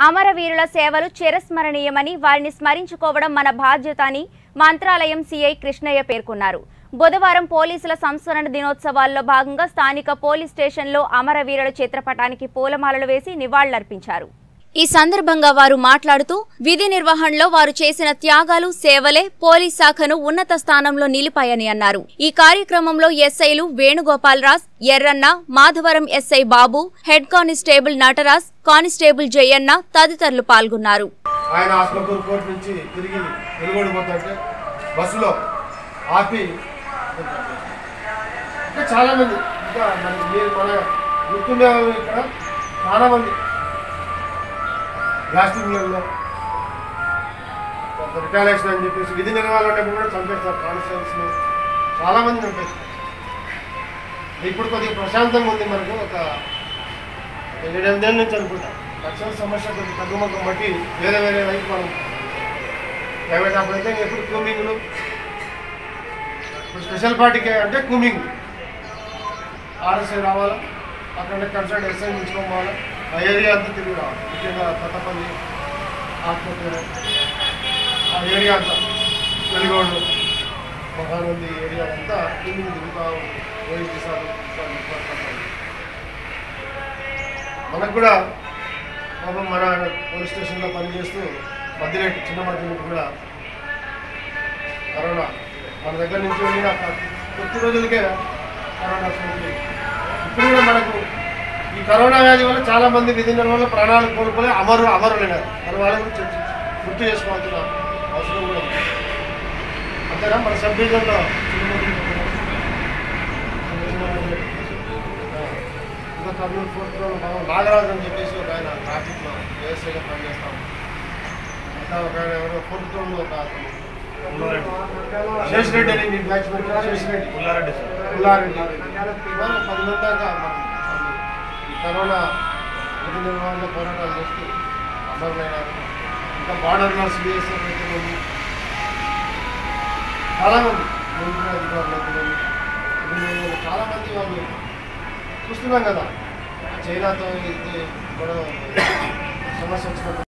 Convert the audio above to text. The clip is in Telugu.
అమరవీరుల సేవలు చిరస్మరణీయమని వారిని స్మరించుకోవడం మన బాధ్యత అని మంత్రాలయం సీఐ కృష్ణయ్య పేర్కొన్నారు బుధవారం పోలీసుల సంస్మరణ దినోత్సవాల్లో భాగంగా స్థానిక పోలీస్ స్టేషన్లో అమరవీరుల చిత్రపటానికి పూలమాలలు వేసి నివాళులర్పించారు ఈ సందర్భంగా వారు మాట్లాడుతూ విధి నిర్వహణలో వారు చేసిన త్యాగాలు సేవలే పోలీస్ శాఖను ఉన్నత స్థానంలో నిలిపాయని అన్నారు ఈ కార్యక్రమంలో ఎస్ఐలు Venugopal Raj Erranna Madhavaram SI Babu head constable Nataraj constable Jayanna తదితరులు పాల్గొన్నారు ఆయన ఆత్మకూరు కోర్టు నుంచి తిరిగి వెలుగొడి పోతుంటే బస్సులో ఆపి ఇంకా చాలా మంది ఇంకా మన మీరు మన గుర్తుండే వాళ్ళు ఇక్కడ చాలా మంది బ్లాస్టింగ్లలో రిటాలియేషన్ అని చెప్పేసి విధి నిర్వహణ కూడా చంపేస్తారు కానిస్టేబుల్స్ని చాలా మంది చంపేస్తారు ఇప్పుడు కొద్దిగా ప్రశాంతంగా ఉంది మనకు ఒక ఏడెనిమిదేళ్ళ నుంచి అనుకుంటా లక్షల సమస్య కొంచెం తగ్గుముఖం బట్టి వేరే వేరే వైపు మనం ప్రైవేట్ అప్పుడైతే ఎప్పుడు కూమింగ్లు ఇప్పుడు స్పెషల్ పార్టీకి అంటే కూమింగ్ ఆర్ఎస్ఐ రావాలా అక్కడ కన్సల్ట్ ఎస్ఐ ఉంచుకోవాలా ఆ ఏరియా అంతా తిరిగి రావాలి ముఖ్యంగా కొత్తపల్లి ఆత్మకూరు ఆ ఏరియా అంతా వెలుగోడు మహానంది ఏరియా అంతా కూమింగ్ తిరుగుతూ పోయి తీసారు మనకు కూడా పాపం మన పోలీస్ స్టేషన్లో పనిచేస్తూ మధ్యరేటు చిన్న మధ్యరేటు కూడా కరోనా మన దగ్గర నుంచి వెళ్ళిన కొద్ది రోజులకే కరోనా సోకి ఇప్పుడు కూడా మనకు ఈ కరోనా వ్యాధి వల్ల చాలా మంది విధి వల్ల ప్రాణాలు కోల్పోయి అమరు అమరులైనారు మన వాళ్ళ గురించి చర్చి- గుర్తు చేసుకోవాల్సిన అవసరం కూడా ఉంది అంతేనా మన సబ్ డివిజన్లో చిన్న మధ్యరేటు ఇంకా కర్నూలు ఫోర్త్లో మనం నాగరాజు అని చెప్పేసి ఒక ఆయన ట్రాఫిక్లో ఏఎస్ఐగా పనిచేస్తాం ఇంకా ఒక ఆయన ఎవరో ఫోర్త్లో ఒక అతను శేషిరెడ్డి అని మీ బ్యాచ్ శేషిరెడ్డి పుల్లారెడ్డి సార్ పుల్లారెడ్డి ఇవాళ పది మంది దాకా మనం వాళ్ళు ఈ కరోనా విధి నిర్వహణలో పోరాటాలు చేస్తూ అమరులైనారు ఇంకా బార్డర్ నర్స్ బిఎస్ఎఫ్ అయితే ఉంది చాలామంది మిలిటరీ అధికారులు అయితే ఉంది. ఇది చాలా మంది వాళ్ళు చూస్తున్నాం కదా చైనాతో ఇది గొడవ సమస్య వచ్చినప్పుడు